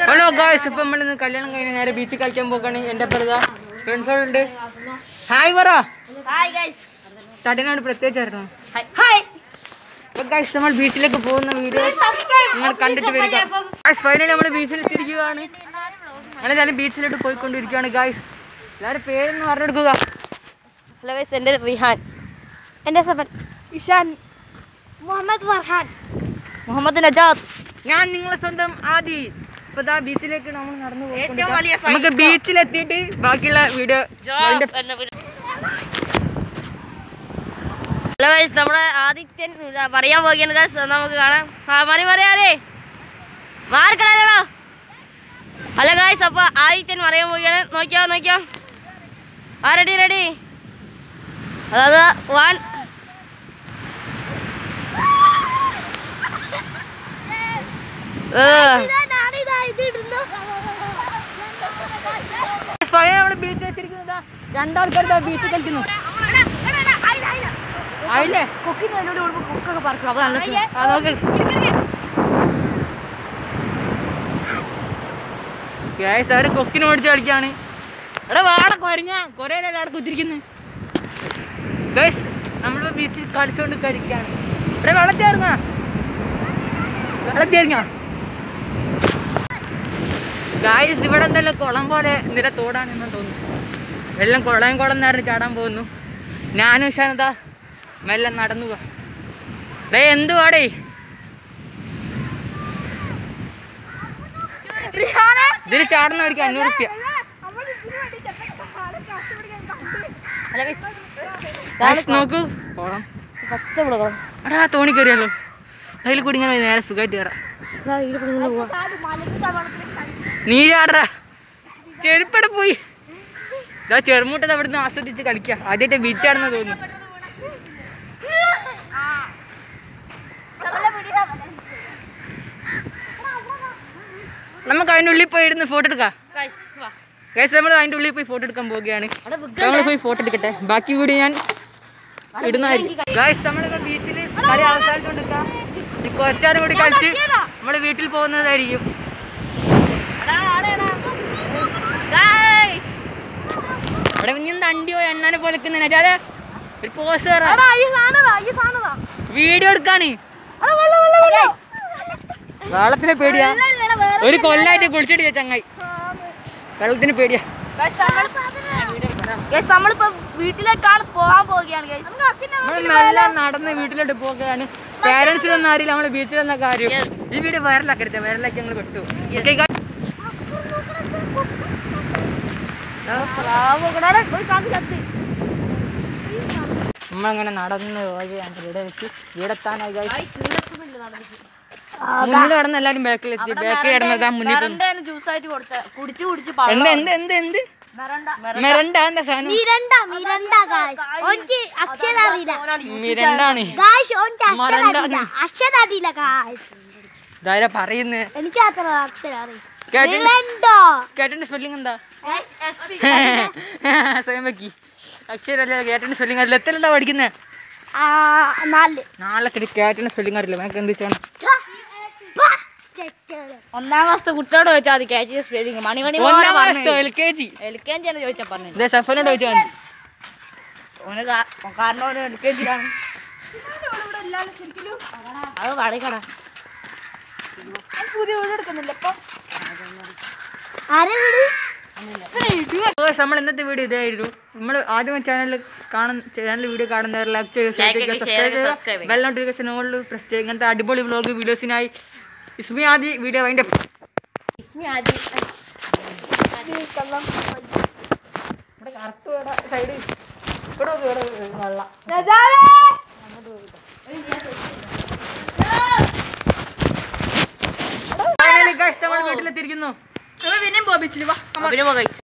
Hello guys ഇപ്പൊ നമ്മളിന്ന് കല്യാണം കഴിഞ്ഞ് നേരെ ബീച്ചിൽ കളിക്കാൻ പോക്കാണ് എന്റെ അപ്പുറത്താ ഫ്രണ്ട്സുകളുണ്ട് ഹായ് പറ ഹായ് ഗൈസ് തടിനോട് പ്രത്യേകിച്ച് അറിയണം ഹായ് അപ്പൊ ഗായ്സ് നമ്മൾ ബീച്ചിലേക്ക് പോകുന്ന വീഡിയോ നിങ്ങൾ കണ്ടിട്ട് വരിക ഗായ്സ് ഫൈനലി നമ്മൾ ബീച്ചിൽ എത്തിയിരിക്കുകയാണ് നമ്മളെല്ലാവരും ബീച്ചിലോട്ട് പോയിക്കൊണ്ടിരിക്കുകയാണ് ഗായ്സ് എല്ലാവരും പേരൊന്ന് പറഞ്ഞെടുക്കുക ഹലോ ഗൈസ് എൻ്റെ റിഹാൻ എൻ്റെ സഫൻ ഇഷാൻ മുഹമ്മദ് ഫർഹാൻ മുഹമ്മദ് നജാദ് ഞാൻ നിങ്ങളെ സ്വന്തം ആദി ഇപ്പൊ ദാ ബീച്ചിലേക്ക് നമ്മൾ നടന്നു ഏറ്റവും വലിയ പോയിക്കൊണ്ടിരിക്കുകയാണ്. നമുക്ക് ബീച്ചിലെത്തിയിട്ട് ബാക്കിയുള്ള വീഡിയോ ഹലോ ഗൈസ് നമ്മുടെ ആദിത്യൻ ഇതാ പറയാൻ പോകുകയാണ് ഗൈസ് നമുക്ക് കാണാം ആ മണി പറയാനേ മാർക്കണല്ലോ ഹലോ ഗൈസ് അപ്പൊ ആദിത്യൻ പറയാൻ പോവുകയാണ് നോക്കിയോ നോക്കിയോ ആ റെഡി റെഡി അതായത് വൺ സ്വയം നമ്മൾ ബീച്ചിൽ എത്തിയിരിക്കുന്നതാ രണ്ടാൾക്കാർ ബീച്ചിൽ കളിക്കുന്നു അതില്ലേ കുക്കിന് എന്നോട് കുക്കൊക്കെ പറക്കും അപ്പൊ നല്ല ആ, നോക്ക് ഗൈസ് അവര് കൊക്കിന് ഓടിച്ച് കളിക്കാണ് എടാ വാട കൊരഞ്ഞ കൊറേ നേരം അവിടെ കുത്തിരിക്കുന്നു ഗൈസ് നമ്മളിപ്പോ ബീച്ചിൽ കളിച്ചോണ്ട് കളിക്കാണ് ഇവിടെ വെള്ളത്തി ഇറങ്ങാ വെള്ളത്തി ഇറങ്ങാ ഗായ്സ് ഇവിടെ എന്തെല്ലാം കുളം പോലെ നിര തോടാണെന്ന് തോന്നുന്നു വെള്ളം കുളം കുളം നേരം ചാടാൻ പോകുന്നു ഞാനും ഉഷാനതാ മെല്ലെ നടന്നു പോവാ ഡേ എന്തുവാടേ ഇതിൽ ചാടുന്നവർക്ക് അഞ്ഞൂറ് റുപ്യ നോക്കൂ കുളം പച്ചമുളകം എടാ തോണി കയറിയല്ലോ അതിൽ കൂടി ഇങ്ങനെ നേരെ സുഖമായിട്ട് കയറാം നീ ചാടറാ ചെരുപ്പട പോയി ഇതാ ചെറുമുട്ടത് അവിടുന്ന് ആസ്വദിച്ച് കളിക്കുക ആദ്യമായിട്ട് ബീച്ചാണെന്ന് തോന്നുന്നു നമുക്ക് അതിൻ്റെ ഉള്ളിൽ പോയി ഇരുന്ന് ഫോട്ടോ എടുക്കാം ഗൈസ് നമ്മൾ അതിൻ്റെ ഉള്ളിൽ പോയി ഫോട്ടോ എടുക്കാൻ പോവുകയാണ് നമ്മൾ പോയി ഫോട്ടോ എടുക്കട്ടെ ബാക്കി വീഡിയോ ഞാൻ ഇടുന്നതായിരിക്കും ഗൈസ് നമ്മളിപ്പോ ബീച്ചിൽ കളി അവസാനിച്ചുകൊണ്ടിരിക്കാം കുറച്ചാലും കൂടി കളിച്ച് നമ്മൾ വീട്ടിൽ പോകുന്നതായിരിക്കും ഇവിടെ ഇനി അണ്ടിയോ എണ്ണാനെ പോലെ നജാലെ ഒരു പോസ് വീഡിയോ എടുക്കാണ് വെള്ളത്തിന് പേടിയാ ഒരു കൊല്ലായിട്ട് കുളിച്ചിട്ടില്ല ചങ്ങായി വെള്ളത്തിന് പേടിയാ നമ്മളിപ്പോ വീട്ടിലേക്കാണ് പോകാൻ പോവുകയാണ് guys. നമ്മൾ മെല്ലെ നടന്ന് വീട്ടിലോട്ട് പോകുകയാണ് പാരന്റ്സിനൊന്നും അറിയില്ല നമ്മള് ബീച്ചിലെന്ന കാര്യം ഈ വീഡിയോ വൈറലാക്കരുത് വൈറലാക്കി ഞങ്ങൾ വിട്ടു Okay, guys. പ്രാവുകളെ പോയി കാക്ക് ചത്ത്. നമ്മളങ്ങനെ നടന്ന് പോവുകയാണ് ഇവിടെ എത്തി ഇവിടെ എത്താനായി guys. കിടക്കുന്നില്ല നടന്നിട്ട്. മുന്നിൽ കിടന്ന് എല്ലാരും ബാക്കിൽ എത്തി ബാക്കിൽ കിടന്നതാ മുന്നിൽ പോകുന്നു. മെറണ്ടയാണ് ജ്യൂസ് ആയിട്ട് കൊടുത്ത കുടിച്ചു കുടിച്ച് എന്ത് എന്ത് എന്ത് എന്ത് മെരണ്ട എന്താ സാധനം മിരണ്ട മിരണ്ട ഗായ്സ് ഓൻക്ക് അക്ഷരം അറിയില്ല മിരണ്ടാണ് ഗായ്സ് ഓൻക്ക് അക്ഷരം മരണ്ട. അറിയില്ല അക്ഷരം അറിയില്ല ഗായ്സ് ഇതാരാ പറയുന്നേ എനിക്ക് അത്ര അക്ഷരം അറിയില്ല കേട്ടിട്ട് മിരണ്ടോ കേട്ടിന്റെ സ്പെല്ലിംഗ് എന്താ സ്വയം വെക്കി അക്ഷരല്ല കേട്ടിന്റെ സ്പെല്ലിംഗ് അറിയില്ല എത്രണ്ടാ പഠിക്കുന്നേ ആ നാല് നാളെ കേട്ടിന്റെ സ്പെല്ലിംഗ് അറിയില്ല എനിക്ക് എന്ത് ചെയ്യണം ഛ, ചെറ്റകള്. ഒന്നാം ക്ലാസ് കുട്ടിയോട് ചോദിച്ചാൽ മതി കാച്ച് സ്പെല്ലിങ് മണിമണി ഒന്നാം class L K G L K G ആണ് ചോദിച്ചാൽ പറഞ്ഞു ഇതേ സഫനോട് ചോദിച്ചാൽ മതി ഓന് കാ- കാരണം ഓന് എൽ കെ ജിയിലാണ് അത് പറയക്കടാ പുതിയ വീട് എടുക്കുന്നില്ല ഇപ്പൊ ആരെ വിളി നമ്മൾ ഇന്നത്തെ വീഡിയോ ഇതായിരുന്നു നമ്മൾ ആദ്യം ചാനൽ കാണുന്ന ചാനൽ വീഡിയോ കാണുന്നവർ ലൈക്ക് ചെയ്യുക ഷെയർ ചെയ്യുക Like ചെയ്യുക, share സബ്സ്ക്രൈബ് ചെയ്യുക, ചെയ്യുക subscribe ചെയ്യുക. ബെൽ നോട്ടിഫിക്കേഷൻ ഓളിൽ പ്രസ് ചെയ്യുക ഇങ്ങനത്തെ അടിപൊളി വ്ലോഗ് വീഡിയോസിനായി ഇസ്മി ആദ്യ വീഡിയോ അതിൻ്റെ ഇസ്മി ആദ്യം ഇവിടെ കറുത്ത് സൈഡ് ഇവിടെ നോക്ക്, ഇവിടെ വെള്ളം ഫൈനലി ഗൈസ് നമ്മൾ വീട്ടിലെത്തിയിരിക്കുന്നു പിന്നെയും പോകാം